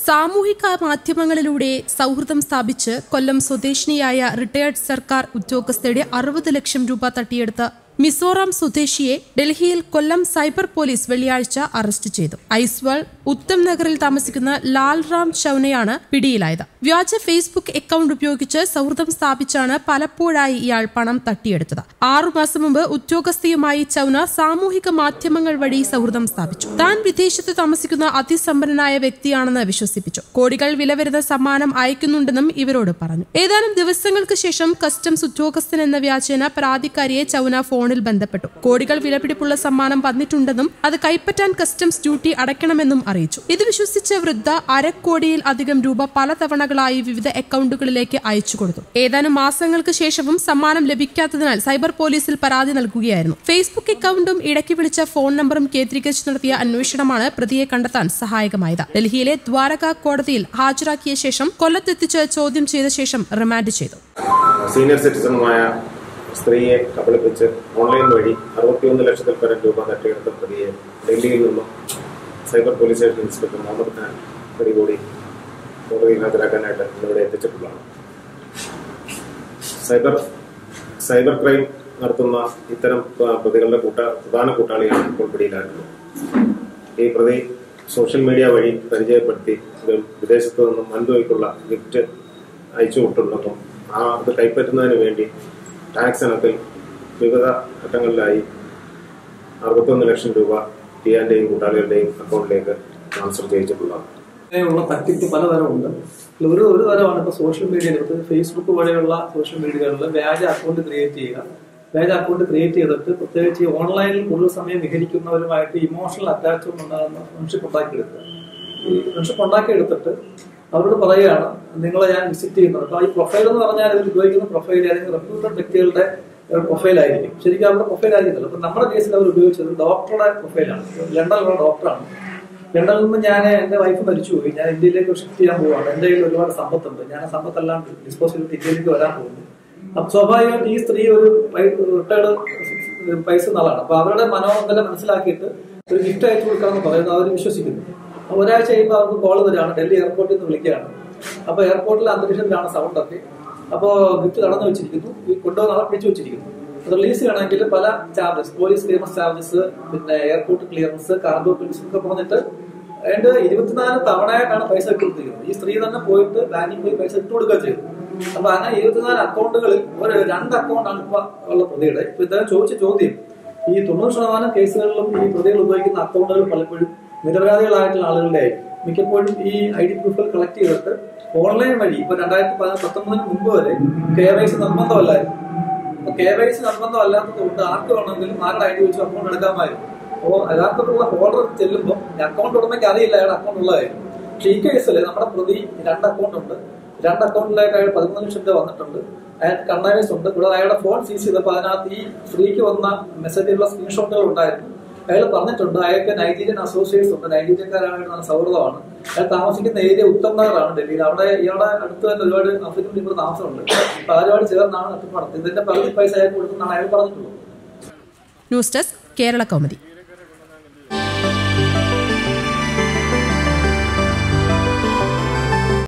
സാമൂഹിക മാധ്യമങ്ങളിലൂടെ സൗഹൃദം സ്ഥാപിച്ച് കൊല്ലം സ്വദേശിനിയായ റിട്ടയർഡ് സർക്കാർ ഉദ്യോഗസ്ഥയുടെ അറുപത് ലക്ഷം രൂപ തട്ടിയെടുത്ത് മിസോറാം സ്വദേശിയെ ഡൽഹിയിൽ കൊല്ലം സൈബർ പോലീസ് വെള്ളിയാഴ്ച അറസ്റ്റ് ചെയ്തു ഐസ്വാൾ ഉത്തം നഗറിൽ താമസിക്കുന്ന ലാൽ റാം ചൌനയാണ് പിടിയിലായത് വ്യാജ ഫേസ്ബുക്ക് അക്കൗണ്ട് ഉപയോഗിച്ച് സൗഹൃദം സ്ഥാപിച്ചാണ് പലപ്പോഴായി ഇയാൾ പണം തട്ടിയെടുത്തത് ആറുമാസം മുമ്പ് ഉദ്യോഗസ്ഥയുമായി ചൌന സാമൂഹിക മാധ്യമങ്ങൾ വഴി സൗഹൃദം സ്ഥാപിച്ചു താൻ വിദേശത്ത് താമസിക്കുന്ന അതിസമ്പന്നനായ വ്യക്തിയാണെന്ന് വിശ്വസിപ്പിച്ചു കോടികൾ വില വരുന്ന സമ്മാനം അയക്കുന്നുണ്ടെന്നും ഇവരോട് പറഞ്ഞു ഏതാനും ദിവസങ്ങൾക്ക് ശേഷം കസ്റ്റംസ് ഉദ്യോഗസ്ഥൻ എന്ന വ്യാജേന പരാതിക്കാരിയെ ചൌന ഫോണിൽ ബന്ധപ്പെട്ടു കോടികൾ വിലപിടിപ്പുള്ള സമ്മാനം വന്നിട്ടുണ്ടെന്നും അത് കൈപ്പറ്റാൻ കസ്റ്റംസ് ഡ്യൂട്ടി അടയ്ക്കണമെന്നും അറിയിച്ചു ഇത് വിശ്വസിച്ച വൃദ്ധ അരക്കോടിയിൽ അധികം രൂപ പല തവണകളായി വിവിധ അക്കൗണ്ടുകളിലേക്ക് അയച്ചു കൊടുത്തു ഏതാനും മാസങ്ങൾക്ക് ശേഷവും സമ്മാനം ലഭിക്കാത്തതിനാൽ സൈബർ പോലീസിൽ പരാതി നൽകുകയായിരുന്നു ഫേസ്ബുക്ക് അക്കൗണ്ടും ഇടയ്ക്ക് വിളിച്ച ഫോൺ നമ്പറും കേന്ദ്രീകരിച്ച് നടത്തിയ അന്വേഷണമാണ് പ്രതിയെ കണ്ടെത്താൻ സഹായകമായത് ഡൽഹിയിലെ ദ്വാരക കോടതിയിൽ ഹാജരാക്കിയ ശേഷം കൊല്ലത്തെത്തിച്ച് ചോദ്യം ചെയ്ത ശേഷം റിമാൻഡ് ചെയ്തു സീനിയർ സിറ്റിസണുമായ സ്ത്രീയെ കബളിപ്പിച്ച് ഓൺലൈൻ വഴി അറുപത്തിയൊന്ന് ലക്ഷത്തിൽ പരം രൂപ തട്ടിയെടുത്ത പ്രതിയെ ഡൽഹിയിൽ നിന്നും cyber police station inspector Muhammad Khan പിടികൂടി കോടതിയിൽ ഹാജരാക്കാനായിട്ട് ഇവിടെ എത്തിച്ചിട്ടുള്ളതാണ് സൈബർ സൈബർ ക്രൈം നടത്തുന്ന ഇത്തരം പ- പ്രതികളുടെ കൂട്ട പ്രധാന കൂട്ടാളിയാണ് ഇപ്പോൾ പിടിയിലായിട്ടുള്ളത് ഈ പ്രതി സോഷ്യൽ മീഡിയ വഴി പരിചയപ്പെടുത്തി ഇത് വിദേശത്ത് നിന്നും വൻതുകയ്ക്കുള്ള ഗിഫ്റ്റ് അയച്ചു വിട്ടുണ്ടെന്നും ആ അത് കൈപ്പറ്റുന്നതിന് വേണ്ടി ടാക്സ് ഇനത്തിൽ വിവിധ ഘട്ടങ്ങളിലായി അറുപത്തൊന്ന് ലക്ഷം രൂപ ടിയാന്റെയും കൂട്ടാളികളുടെയും അക്കൗണ്ടിലേക്ക് ട്രാൻസ്ഫർ ചെയ്യിച്ചിട്ടുള്ളതാണ് അങ്ങനെയുള്ള തട്ടിപ്പ് പലതരമുണ്ട് ഇതിൽ ഒരു ഒരു തരമാണ് ഇപ്പൊ സോഷ്യൽ മീഡിയയിൽ ഫേസ്ബുക്ക് വഴിയുള്ള സോഷ്യൽ മീഡിയകളിൽ വ്യാജ അക്കൗണ്ട് ക്രിയേറ്റ് ചെയ്യുക വ്യാജ അക്കൗണ്ട് ക്രിയേറ്റ് ചെയ്തിട്ട് പ്രത്യേകിച്ച് ഈ ഓൺലൈനിൽ കൂടുതൽ സമയം വിഹരിക്കുന്നവരുമായിട്ട് ഇമോഷണൽ അറ്റാച്ച്മെന്റ് ഉണ്ടാകുന്ന ഫ്രണ്ട്ഷിപ്പ് ഉണ്ടാക്കിയെടുക്കുക ഈ ഫ്രണ്ട്ഷിപ്പ് ഉണ്ടാക്കിയെടുത്തിട്ട് അവരോട് പറയുകയാണ് നിങ്ങളെ ഞാൻ വിസിറ്റ് ചെയ്യുന്നുണ്ട് അപ്പൊ ഈ പ്രൊഫൈൽ എന്ന് പറഞ്ഞാൽ ഇവർ ഉപയോഗിക്കുന്ന പ്രൊഫൈൽ ഏതെങ്കിലും റെപ്യൂട്ടഡ് വ്യക്തികളുടെ പ്രൊഫൈൽ ആയിരിക്കും ശരിക്കും അവരുടെ പ്രൊഫൈൽ ആയിരിക്കില്ല അപ്പൊ നമ്മുടെ കേസിൽ അവർ ഉപയോഗിച്ചത് ഡോക്ടറുടെ പ്രൊഫൈലാണ് ലണ്ടനിലുള്ള ഡോക്ടറാണ് ലണ്ടനിൽ നിന്ന് ഞാൻ എന്റെ വൈഫ് മരിച്ചുപോയി ഞാൻ ഇന്ത്യയിലേക്ക് ഷിഫ്റ്റ് ചെയ്യാൻ പോവാണ് എന്റെ കയ്യിൽ ഒരുപാട് സമ്പത്തുണ്ട് ഞാൻ ആ സമ്പത്തെല്ലാം ഡിസ്പോസ് ചെയ്തിട്ട് ഇന്ത്യയിലേക്ക് വരാൻ പോകുന്നു അപ്പൊ സ്വാഭാവികമായിട്ട് ഈ സ്ത്രീ ഒരു റിട്ടയർഡ് പൈസ നാളാണ് അപ്പൊ അവരുടെ മനോബന്ധം മനസ്സിലാക്കിയിട്ട് ഒരു ഗിഫ്റ്റ് അയച്ചു കൊടുക്കാമെന്ന് പറയുന്നത് അവർ വിശ്വസിക്കുന്നു അപ്പൊ ഒരാഴ്ച കഴിയുമ്പോൾ അവർക്ക് കോൾ വരികയാണ് ഡൽഹി എയർപോർട്ടിൽ നിന്ന് വിളിക്കുകയാണ് അപ്പൊ എയർപോർട്ടിലെ അന്തരീക്ഷത്തിലാണ് സൗണ്ട് ഒക്കെ അപ്പോ ഗിഫ്റ്റ് കടന്നു വെച്ചിരിക്കുന്നു ഈ കൊണ്ടുവന്ന ആളെ പിടിച്ചു വെച്ചിരിക്കുന്നു റിലീസ് ചെയ്യണമെങ്കിൽ പല ചാർജസ് പോലീസ് ക്ലിയറൻസ് ചാർജസ് പിന്നെ എയർപോർട്ട് ക്ലിയറൻസ് കാർഗോ ക്ലിയറൻസ് ഒക്കെ പറഞ്ഞിട്ട് അതിന്റെ ഇരുപത്തിനാല് തവണയായിട്ടാണ് പൈസ ഇട്ട് കൊടുത്തിരിക്കുന്നത് ഈ സ്ത്രീ തന്നെ പോയിട്ട് ബാങ്കിൽ പോയി പൈസ ഇട്ട് കൊടുക്കുക ചെയ്തു അപ്പൊ അങ്ങനെ ഇരുപത്തിനാല് അക്കൗണ്ടുകളിൽ ഒരു രണ്ട് അക്കൗണ്ടാണ് ഇപ്പൊ ഉള്ള പ്രതിയുടെ ഇപ്പൊ ഇദ്ദേഹം ചോദിച്ച ചോദ്യം ഈ തൊണ്ണൂറ് ശതമാനം കേസുകളിലും ഈ പ്രതികൾ ഉപയോഗിക്കുന്ന അക്കൗണ്ടുകൾ പലപ്പോഴും നിരപരാധികളായിട്ടുള്ള ആളുകളുടെ ആയിരിക്കും മിക്കപ്പോഴും ഈ ഐ ഡി പ്രൂഫുകൾ കളക്ട് ചെയ്തിട്ട് ഓൺലൈൻ വഴി ഇപ്പൊ രണ്ടായിരത്തി പത്തൊമ്പതിന് മുമ്പ് വരെ കെ വൈ സി നിർബന്ധമല്ലായിരുന്നു കെ വൈ സി നിർബന്ധമല്ലാത്തത് കൊണ്ട് ആർക്ക് വേണമെങ്കിലും ആരുടെ ഐ ഡി വെച്ച് അക്കൗണ്ട് എടുക്കാമായിരുന്നു അപ്പോൾ യഥാർത്ഥത്തിലുള്ള ഓർഡർ ചെല്ലുമ്പോൾ അക്കൗണ്ട് ഉടമയ്ക്ക് അറിയില്ല അയാളുടെ അക്കൗണ്ട് ഉള്ളതായിരുന്നു പക്ഷെ ഈ കേസിൽ നമ്മുടെ പ്രതി രണ്ട് അക്കൗണ്ട് ഉണ്ട് രണ്ട് അക്കൗണ്ടിലായിട്ട് അയാൾ പതിമൂന്ന് ലക്ഷം രൂപ വന്നിട്ടുണ്ട് അയാൾക്ക് കണ്ണാവേസ് ഉണ്ട് കൂടാതെ അയാളുടെ ഫോൺ സീസ് ചെയ്തപ്പോൾ അതിനകത്ത് ഈ സ്ത്രീക്ക് വന്ന മെസ്സേജിലുള്ള സ്ക്രീൻഷോട്ടുകൾ ഉണ്ടായിരുന്നു അയാൾ പറഞ്ഞിട്ടുണ്ട് അയാൾക്ക് നൈജീരിയൻ അസോസിയേറ്റ്സ് ഉണ്ട് നൈജീരിയക്കാരായിട്ട് നല്ല സൗഹൃദമാണ് അയാൾ താമസിക്കുന്ന ഏരിയ ഉത്തം നഗറാണ് ഡൽഹിയിൽ അവിടെ ഇയാളുടെ അടുത്ത് തന്നെ ഒരുപാട് ആഫ്രിക്കൻ പീപ്പിൾ താമസമുണ്ട് അപ്പൊ അവരുമായിട്ട് ചേർന്നാണ് തട്ടിപ്പ് നടത്തുന്നത് ഇതിന്റെ പകുതി പൈസ അയാൾക്ക് കൊടുക്കുന്നതാണ് അയാൾ പറഞ്ഞിട്ടുള്ളത് ന്യൂസ് ഡെസ്ക് കേരള കൗമുദി